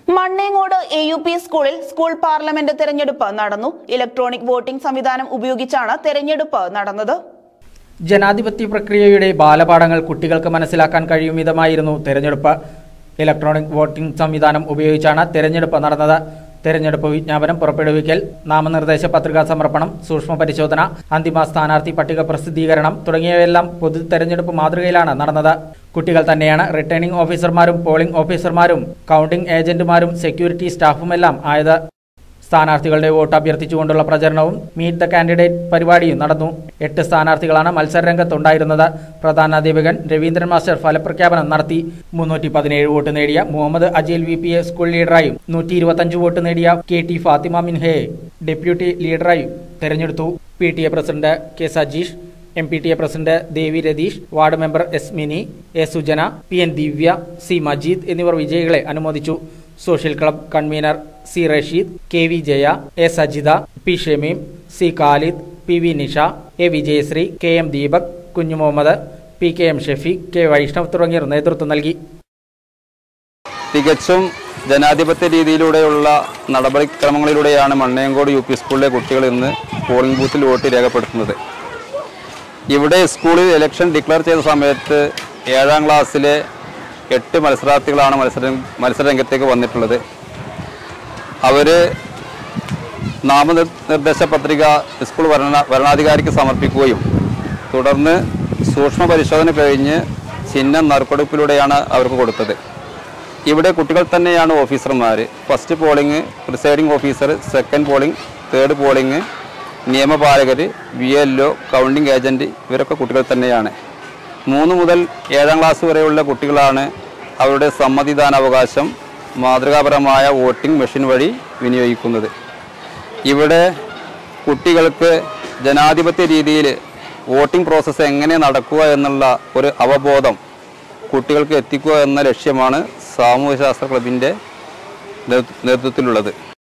Mannengode A U P സ്കൂളിൽ school parliament തെരഞ്ഞെടുപ്പ് നടന്നു ഇലക്ട്രോണിക് വോട്ടിംഗ് സംവിധാനം ഉപയോഗിച്ചാണ് തെരഞ്ഞെടുപ്പ് നടന്നത് ജനാധിപത്യ പ്രക്രിയയുടെ ബാലപാഠങ്ങൾ കുട്ടികൾക്ക് മനസ്സിലാക്കാൻ കഴിയും വിധമായിരുന്നു തെരഞ്ഞെടുപ്പ് ഇലക്ട്രോണിക് വോട്ടിംഗ് സംവിധാനം ഉപയോഗിച്ചാണ് തെരഞ്ഞെടുപ്പ് നടന്നത് തെരഞ്ഞെടുപ്പ് വിജ്ഞാപനം പുറപ്പെടുവിക്കൽ നാമനിർദ്ദേശ പത്രികാ സമർപ്പണം സൂക്ഷ്മ പരിശോധന അന്തിമ സ്ഥാനാർത്ഥി പട്ടിക പ്രസിദ്ധീകരണം തുടങ്ങിയവയെല്ലാം പൊതു തെരഞ്ഞെടുപ്പ് മാതൃകയിലാണ് നടന്നത് കുട്ടികൾ തന്നെയാണ് റിട്ടേണിംഗ് ഓഫീസർമാരും പോളിംഗ് ഓഫീസർമാരും കൗണ്ടിംഗ് ഏജന്റുമാരും സെക്യൂരിറ്റി സ്റ്റാഫുമെല്ലാം ആയത് സ്ഥാനാർത്ഥികളുടെ വോട്ട് അഭ്യർത്ഥിച്ചുകൊണ്ടുള്ള പ്രചരണവും മീറ്റ് ദ കാൻഡിഡേറ്റ് പരിപാടിയും നടന്നു എട്ട് സ്ഥാനാർത്ഥികളാണ് മത്സരരംഗത്തുണ്ടായിരുന്നത് പ്രധാനാധ്യാപകൻ രവീന്ദ്രൻ മാസ്റ്റർ ഫലപ്രഖ്യാപനം നടത്തി മുന്നൂറ്റി പതിനേഴ് വോട്ട് നേടിയ Muhammad Ajeel V P A school ലീഡറായും നൂറ്റി ഇരുപത്തഞ്ച് വോട്ട് നേടിയ കെ ടി ഫാത്തിമ മിൻഹയെ ഡെപ്യൂട്ടി ലീഡറായും തെരഞ്ഞെടുത്തു P T A president K Sajeesh M P T A president Devi Ratheesh ward member S Mini A Sujana P N Divya C Majeed എന്നിവർ വിജയികളെ അനുമോദിച്ചു social club convener C Rasheed K V Jaya A Sajitha P Shameem C Khalid P V Nisha A Vijayasree K M Deepak Kunju Muhammad P K M Shafeeq K Vaishnav തുടങ്ങിയവർ നേതൃത്വം നൽകി തികച്ചും ജനാധിപത്യ രീതിയിലൂടെയുള്ള നടപടിക്രമങ്ങളിലൂടെയാണ് മണ്ണയങ്കോട് U P സ്കൂളിലെ കുട്ടികൾ ഇന്ന് പോളിംഗ് ബൂത്തിൽ വോട്ട് രേഖപ്പെടുത്തുന്നത് ഇവിടെ സ്കൂളിൽ ഇലക്ഷൻ ഡിക്ലെയർ ചെയ്ത സമയത്ത് ഏഴാം ക്ലാസ്സിലെ എട്ട് മത്സരാർത്ഥികളാണ് മത്സര മത്സരരംഗത്തേക്ക് വന്നിട്ടുള്ളത് അവർ നാമനിർദ്ദേശ പത്രിക സ്കൂൾ ഭരണ ഭരണാധികാരിക്ക് സമർപ്പിക്കുകയും തുടർന്ന് സൂക്ഷ്മ പരിശോധന കഴിഞ്ഞ് ചിഹ്നം നറുക്കെടുപ്പിലൂടെയാണ് അവർക്ക് കൊടുത്തത് ഇവിടെ കുട്ടികൾ തന്നെയാണ് ഓഫീസർമാർ first polling presiding officer second polling third polling നിയമപാലകർ B L O counting agent ഇവരൊക്കെ കുട്ടികൾ തന്നെയാണ് മൂന്ന് മുതൽ ഏഴാം ക്ലാസ് വരെയുള്ള കുട്ടികളാണ് അവരുടെ സമ്മതിദാനാവകാശം മാതൃകാപരമായ വോട്ടിംഗ് മെഷീൻ വഴി വിനിയോഗിക്കുന്നത് ഇവിടെ കുട്ടികൾക്ക് ജനാധിപത്യ രീതിയിൽ വോട്ടിംഗ് പ്രോസസ്സ് എങ്ങനെ നടക്കുക എന്നുള്ള ഒരു അവബോധം കുട്ടികൾക്ക് എത്തിക്കുക എന്ന ലക്ഷ്യമാണ് സാമൂഹ്യശാസ്ത്ര ക്ലബിൻ്റെ നേതൃത്വത്തിലുള്ളത്